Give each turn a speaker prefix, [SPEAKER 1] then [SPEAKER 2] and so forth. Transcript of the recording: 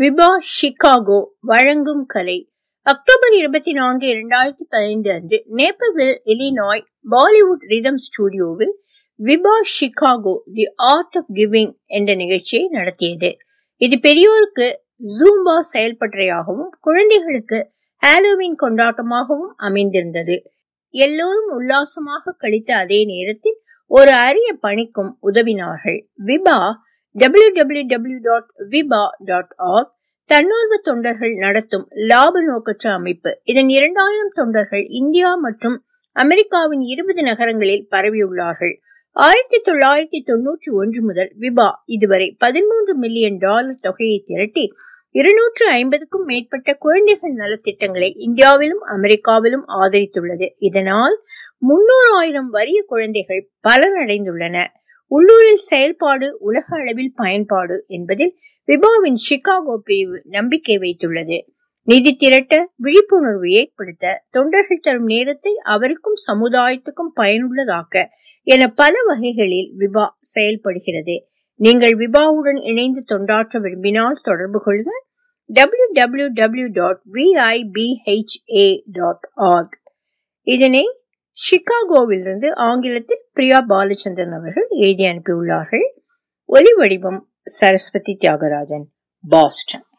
[SPEAKER 1] Vibha Chicago வழங்கும் கலை October இருபத்தி நான்கு இரண்டாயிரத்தி பதினைந்து அன்று நேப்பர்வில் இலினாய் பாலிவுட் ரிதம் ஸ்டுடியோவில் Vibha Chicago the art of giving என்ற நிகழ்ச்சியை நடத்தியது இது பெரியோருக்கு ஜூம்பா செயல்பட்டறையாகவும் குழந்தைகளுக்கு ஹாலோவின் கொண்டாட்டமாகவும் அமைந்திருந்தது எல்லோரும் உல்லாசமாக கழித்த அதே நேரத்தில் ஒரு அரிய பணிக்கும் உதவினார்கள் Vibha W W W dot Vibha dot org தன்னார்வ தொண்டர்கள் நடத்தும் லாப நோக்கற்ற அமைப்பு இதன் இரண்டாயிரம் தொண்டர்கள் இந்தியா மற்றும் அமெரிக்காவின் இருபது நகரங்களில் பரவியுள்ளார்கள் ஆயிரத்தி தொள்ளாயிரத்தி தொன்னூற்றி ஒன்று முதல் விபா இதுவரை பதிமூன்று மில்லியன் டாலர் தொகையை திரட்டி இருநூற்று ஐம்பதுக்கும் மேற்பட்ட குழந்தைகள் நலத்திட்டங்களை இந்தியாவிலும் அமெரிக்காவிலும் ஆதரித்துள்ளது இதனால் முன்னூறு ஆயிரம் வறிய குழந்தைகள் பலனடைந்துள்ளன உள்ளூரில் செயல்பாடு உலக அளவில் பயன்பாடு என்பதில் விபாவின் சிகாகோ பிரிவு நம்பிக்கை வைத்துள்ளது நிதி திரட்ட விழிப்புணர்வு ஏற்படுத்த தொண்டர்கள் தரும் நேரத்தை அவருக்கும் சமுதாயத்துக்கும் பயனுள்ளதாக்க என பல வகைகளில் விபா செயல்படுகிறது நீங்கள் விபாவுடன் இணைந்து தொண்டாற்ற விரும்பினால் தொடர்பு கொள்க W W W dot VIBHA dot org இதனை சிகாகோவிலிருந்து ஆங்கிலத்தில் பிரியா பாலச்சந்திரன் அவர்கள் எழுதி அனுப்பியுள்ளார்கள் ஒலி வடிவம் சரஸ்வதி தியாகராஜன் பாஸ்டன்